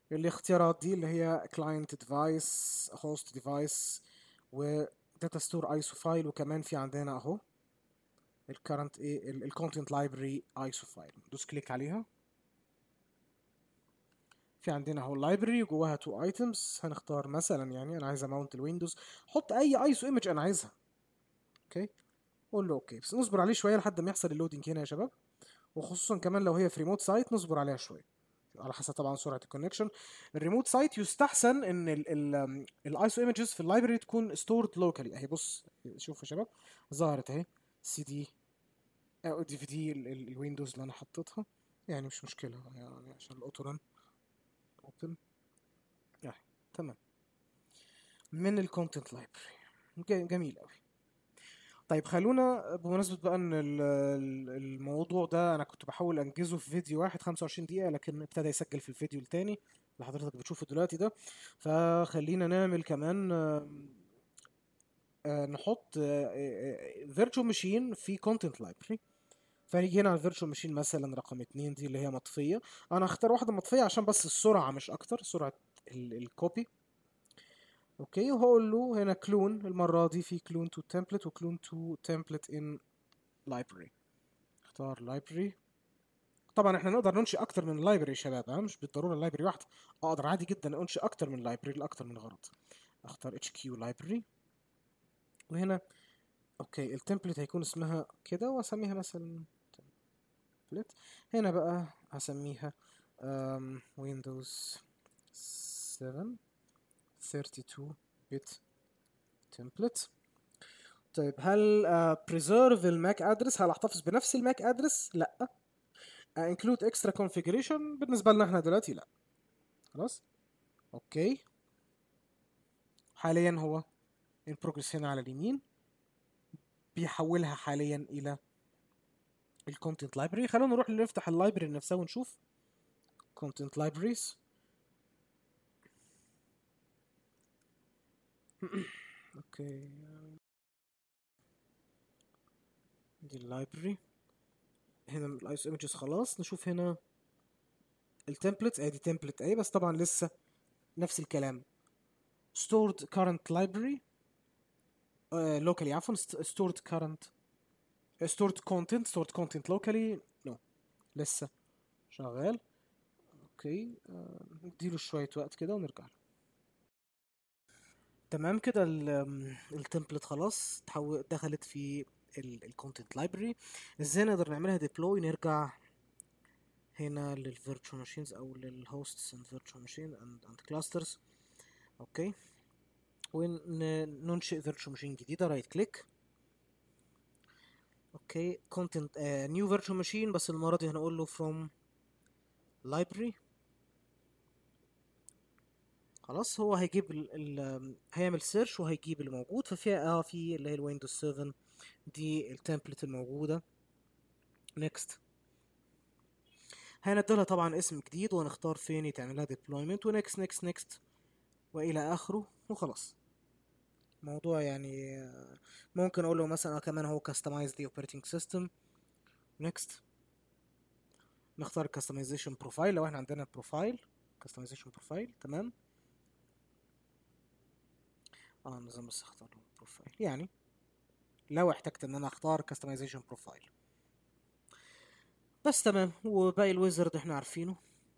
الاختيارات دي اللي هي client device host device و data store ISO file وكمان في عندنا اهو الكرنت ايه الكونتنت لايبرري ISO file دوس كليك عليها في عندنا اهو اللايبرري جواها تو ايتمز هنختار مثلا يعني انا عايز اماونت الويندوز حط اي ايسو ايمج انا عايزها اوكي قول له اوكي بس نصبر عليه شويه لحد ما يحصل اللودنج هنا يا شباب وخصوصا كمان لو هي في ريموت سايت نصبر عليها شويه على حسب طبعا سرعه الكونكشن الريموت سايت يستحسن ان الايسو ايمجز في اللايبرري تكون ستورد لوكالي اهي بص شوفوا يا شباب ظهرت اهي سي دي او دي في دي الويندوز اللي انا حطيتها يعني مش مشكله يعني عشان الاوتو ران اوبن يعني تمام من الكونتنت لايبرري جميل قوي طيب خلونا بمناسبة بقى ان ال- ال- الموضوع ده انا كنت بحاول انجزه في فيديو واحد 25 دقيقة لكن ابتدى يسجل في الفيديو التاني اللي حضرتك بتشوفه دلوقتي ده فخلينا نعمل كمان آم، آه، نحط فيرتشوال ماشين في كونتنت لايبرري فنيجي هنا على الفيرتشوال ماشين مثلا رقم اتنين دي اللي هي مطفية انا هختار واحدة مطفية عشان بس السرعة مش اكتر سرعة الكوبي اوكي وهقول له هنا كلون المرة دي في كلون تو تمبلت وكلون تو تمبلت ان لايبرري اختار لايبرري طبعا احنا نقدر ننشئ اكتر من لايبرري يا شباب ها مش بالضرورة لايبرري واحدة اقدر عادي جدا انشئ اكتر من لايبرري لاكتر من غرض اختار اتش كيو لايبرري وهنا اوكي التمبلت هيكون اسمها كده واسميها مثلا تمبلت هنا بقى هسميها ويندوز 7 32 bit template طيب هل بريزيرف الماك ادرس هل احتفظ بنفس الماك ادرس لا انكلود اكسترا كونفيجريشن بالنسبه لنا احنا دلوقتي لا خلاص اوكي حاليا هو ان بروجرس هنا على اليمين بيحولها حاليا الى الكونتنت لايبرري خلونا نروح نفتح اللايبرري نفسها ونشوف content libraries اوكي دي اللايبرري هنا الايس ايمجز خلاص نشوف هنا التمبلت ادي تمبلت اهي بس طبعا لسه نفس الكلام stored current library uh, locally عفوا st- stored current uh, stored content stored content locally no لسه شغال اوكي آه، نديله شوية وقت كده ونرجع له تمام كده التمبلت خلاص تحول دخلت في الكونتنت لايبرري ازاي نقدر نعملها ديبلوي نرجع هنا للفيرتشوال ماشينز او للهوستس اند فيرتشوال ماشين اند اند كلاسترز اوكي وننشئ فيرتشوال ماشين جديده رايت كليك اوكي كونتنت نيو فيرتشوال ماشين بس المره دي هنقول له from library خلاص هو هيجيب ال ال هيعمل سيرش وهيجيب اللي موجود ففيها اه في اللي هي الويندوز 7 دي التمبلت الموجوده نيكست هنديلها طبعا اسم جديد وهنختار فين يتعمل لها ديبلويمنت ونكست نكست نكست والى اخره وخلاص موضوع يعني آه، ممكن اقول له مثلا آه كمان هو كاستمايز دي اوبريتنج سيستم نكست نختار كاستمايزيشن بروفايل لو احنا عندنا بروفايل كاستمايزيشن بروفايل تمام اه نظام بس اختار له بروفايل يعني لو احتجت ان انا اختار كاستمايزيشن بروفايل بس تمام وباقي الويزرد احنا عارفينه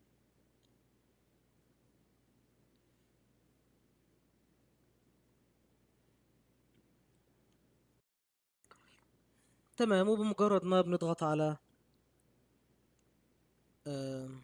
تمام وبمجرد ما بنضغط على آم،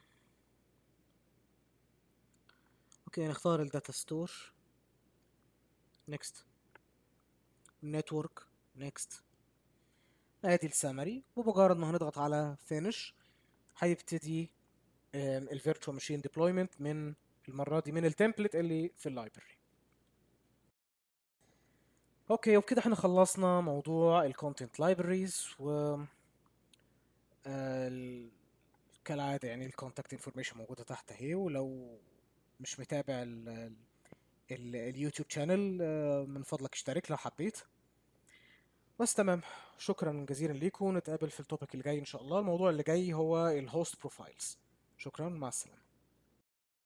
اوكي نختار الداتا ستور نيكست نتورك نيكست ادي السامري وبمجرد ما هنضغط على فينش هيبتدي الفيرتشوال ماشين ديبلويمنت من المره دي من التمبلت اللي في اللايبرري اوكي وبكده احنا خلصنا موضوع الكونتنت لايبرريز و آه، ال- كالعاده يعني الكونتاكت انفورميشن موجوده تحت اهي ولو مش متابع ال ال اليوتيوب شانل من فضلك اشترك لو حبيت بس تمام شكرا جزيلا ليكم نتقابل في التوبيك اللي جاي ان شاء الله الموضوع اللي جاي هو الهوست بروفايلز شكرا مع السلامه